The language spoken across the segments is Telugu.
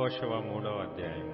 యహోషవ మూడవ అధ్యాయం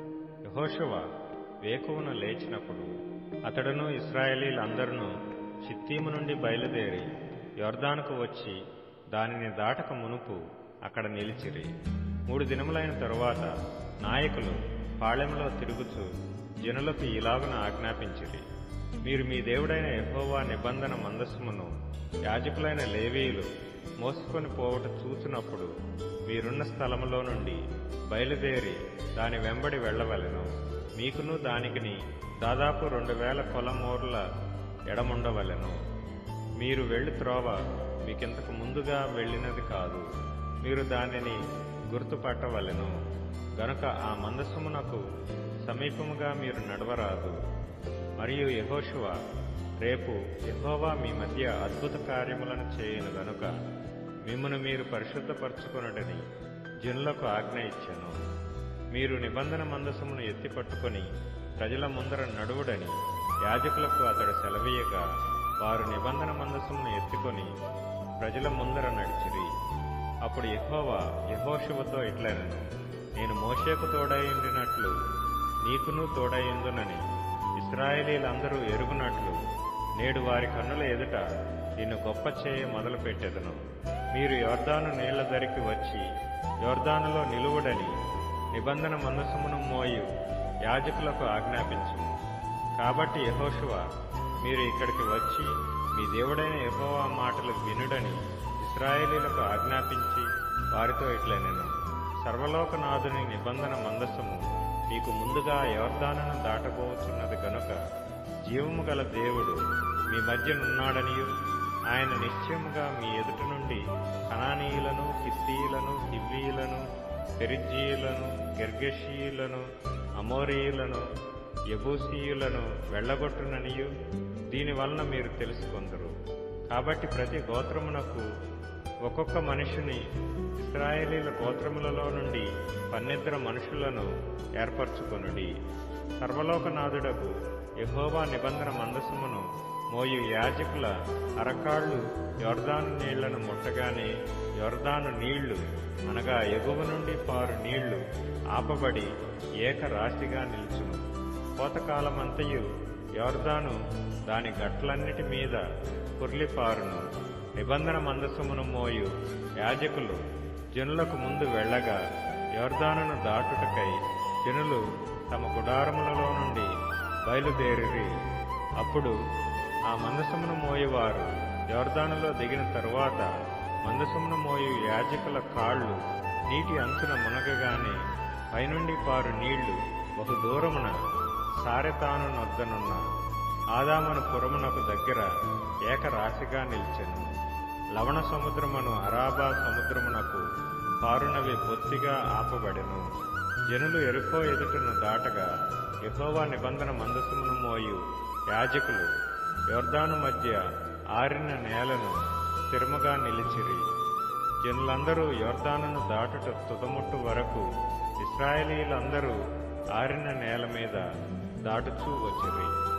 యహోషవ వేకువన లేచినప్పుడు అతడును ఇస్రాయేలీలందరూ షిత్తీము నుండి బయలుదేరి యొర్దానుకు వచ్చి దానిని దాటక మునుపు అక్కడ నిలిచిరి మూడు దినములైన తరువాత నాయకులు పాళెంలో తిరుగుచు జనులకు ఇలాగున ఆజ్ఞాపించిరి మీరు మీ దేవుడైన యెహోవా నిబంధన మందస్సుమును యాజకులైన లేవీయులు మోసుకొని పోవట చూసినప్పుడు మీరున్న స్థలములో నుండి బయలుదేరి దాని వెంబడి వెళ్ళవలెను మీకును దానికిని దాదాపు రెండు వేల కొలమూర్ల ఎడముండవలెను మీరు వెళ్ళు త్రోవ మీకింతకు ముందుగా వెళ్ళినది కాదు మీరు దానిని గుర్తుపట్టవలెను గనుక ఆ మందస్సుమునకు సమీపముగా మీరు నడవరాదు మరియు యహోషువ రేపు యహోవా మీ మధ్య అద్భుత కార్యములను చేయను గనుక మిమ్మను మీరు పరిశుద్ధపరచుకొనుడని జనులకు ఆజ్ఞ ఇచ్చెను మీరు నిబంధన మందసమును ఎత్తి పట్టుకొని ప్రజల ముందర నడువుడని యాజకులకు అతడు సెలవీయగా వారు నిబంధన మందసమును ఎత్తుకొని ప్రజల ముందర నడిచిరి అప్పుడు యెహోవా యహోశువతో ఇట్లనను నేను మోషేకు తోడైండినట్లు నీకును తోడైందునని ఇస్రాయేలీలందరూ ఎరుగునట్లు నేడు వారి కన్నుల ఎదుట నిన్ను గొప్ప చేయ మొదలుపెట్టెదను మీరు యోర్దాను నీళ్ల ధరికి వచ్చి యోర్దానులో నిలువుడని నిబంధన మనసమును మోయు యాజకులకు ఆజ్ఞాపించుము కాబట్టి యహోషువ మీరు ఇక్కడికి వచ్చి మీ దేవుడైన యహోవా మాటలు వినుడని ఇస్రాయేలీలకు ఆజ్ఞాపించి వారితో ఇట్లనెను సర్వలోకనాథుని నిబంధన మందస్సము మీకు ముందుగా యోర్దానను దాటబోచున్నది గనుక జీవము గల దేవుడు మీ మధ్యనున్నాడనియు ఆయన నిశ్చయముగా మీ ఎదుట నుండి కనానీయులను కిత్తీయులను హివ్వీయులను పెరిజ్జీయులను గెర్గెషీయులను అమోరీయులను యబూసీయులను వెళ్ళగొట్టుననియు దీనివలన మీరు తెలుసుకొందరు కాబట్టి ప్రతి గోత్రమునకు ఒక్కొక్క మనిషిని ఇస్రాయేలీల గోత్రములలో నుండి పన్నెద్దరు మనుషులను ఏర్పరచుకొనుడి సర్వలోకనాథుడకు యహోవా నిబంధన మందసమును మోయు యాజకుల అరకాళ్లు యొర్దాను నీళ్లను ముట్టగానే యొర్దాను నీళ్లు అనగా ఎగువ నుండి పారు నీళ్లు ఆపబడి ఏకరాశిగా నిల్చును కోతకాలమంతయు యోర్దాను దాని గట్లన్నిటి మీద కుర్లిపారును నిబంధన మందసమును మోయు యాజకులు జనులకు ముందు వెళ్ళగా యోర్దానును దాటుటకై జనులు తమ గుడారములలో నుండి బయలుదేరిరి అప్పుడు ఆ మందసమును మోయేవారు యోర్దానులో దిగిన తరువాత మందసమును మోయు యాజకుల కాళ్ళు నీటి అంచున మునగగానే పైనుండి పారు నీళ్లు బహు దూరమున సారెతాను నొద్దనున్న ఆదామను పురమునకు దగ్గర ఏకరాశిగా నిల్చెను లవణ సముద్రమును అరాబా సముద్రమునకు పారునవి బొత్తిగా ఆపబడెను జనులు ఎరుకో ఎదుటను దాటగా యహోవా నిబంధన మందసమును మోయు యాజకులు యోర్దాను మధ్య ఆరిన నేలను స్థిరముగా నిలిచిరి జనులందరూ యోర్దానును దాటుట తుదముట్టు వరకు ఇస్రాయేలీలందరూ ఆరిన నేల మీద దాటుచూ వచ్చిరి